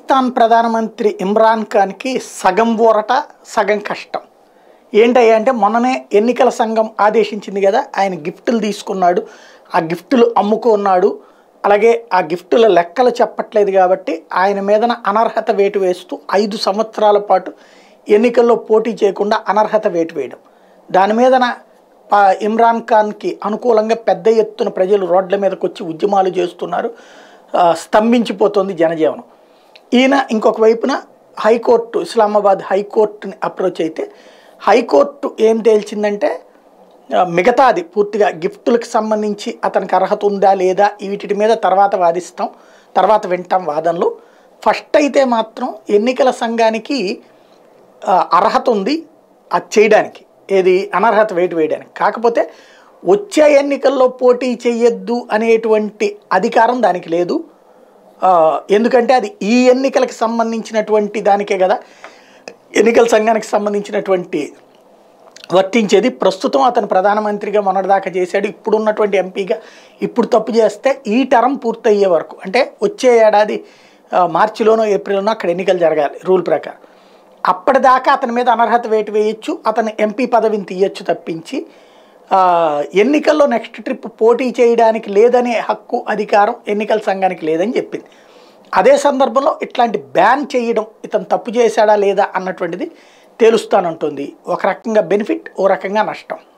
పాకిస్తాన్ ప్రధానమంత్రి ఇమ్రాన్ ఖాన్కి సగం ఊరట సగం కష్టం ఏంటయ్యా అంటే మొన్ననే ఎన్నికల సంఘం ఆదేశించింది కదా ఆయన గిఫ్టులు తీసుకున్నాడు ఆ గిఫ్టులు అమ్ముకున్నాడు అలాగే ఆ గిఫ్టుల లెక్కలు చెప్పట్లేదు కాబట్టి ఆయన మీదన అనర్హత వేటు వేస్తూ ఐదు సంవత్సరాల పాటు ఎన్నికల్లో పోటీ చేయకుండా అనర్హత వేటు వేయడం దాని మీదన ప- ఇమ్రాన్ ఖాన్కి అనుకూలంగా పెద్ద ఎత్తున ప్రజలు రోడ్ల మీదకి వచ్చి ఉద్యమాలు చేస్తున్నారు ఆ, స్తంభించిపోతుంది జనజీవనం ఈయన ఇంకొక వైపున హైకోర్టు ఇస్లామాబాద్ హైకోర్టుని అప్రోచ్ అయితే హైకోర్టు ఏం తేల్చిందంటే ఆ, మిగతాది పూర్తిగా గిఫ్టులకు సంబంధించి అతనికి అర్హత ఉందా లేదా వీటి మీద తర్వాత వాదిస్తాం తర్వాత వింటాం వాదనలు ఫస్ట్ అయితే మాత్రం ఎన్నికల సంఘానికి ఆ, అర్హత ఉంది అది చేయడానికి ఏది అనర్హత వేటు వేయడానికి కాకపోతే వచ్చే ఎన్నికల్లో పోటీ చేయొద్దు అనేటువంటి అధికారం దానికి లేదు ఆ, ఎందుకంటే అది ఈ ఎన్నికలకు సంబంధించినటువంటి దానికే కదా ఎన్నికల సంఘానికి సంబంధించినటువంటి వర్తించేది ప్రస్తుతం అతను ప్రధానమంత్రిగా మొన్నటిదాకా చేశాడు ఇప్పుడు ఉన్నటువంటి ఎంపీగా ఇప్పుడు తప్పు చేస్తే ఈ టర్మ్ పూర్తయ్యే వరకు అంటే వచ్చే ఏడాది ఆ, మార్చిలోనో ఏప్రిల్లోనో అక్కడ ఎన్నికలు జరగాలి రూల్ ప్రకారం అప్పటిదాకా అతని మీద అనర్హత వేటు వేయొచ్చు అతను ఎంపీ పదవిని తీయొచ్చు తప్పించి ఆ, ఎన్నికల్లో నెక్స్ట్ ట్రిప్ పోటీ చేయడానికి లేదనే హక్కు అధికారం ఎన్నికల సంఘానికి లేదని చెప్పింది అదే సందర్భంలో ఇట్లాంటి బ్యాన్ చేయడం ఇతను తప్పు చేశాడా లేదా అన్నటువంటిది తేలుస్తానంటుంది ఒక రకంగా బెనిఫిట్ ఓ రకంగా నష్టం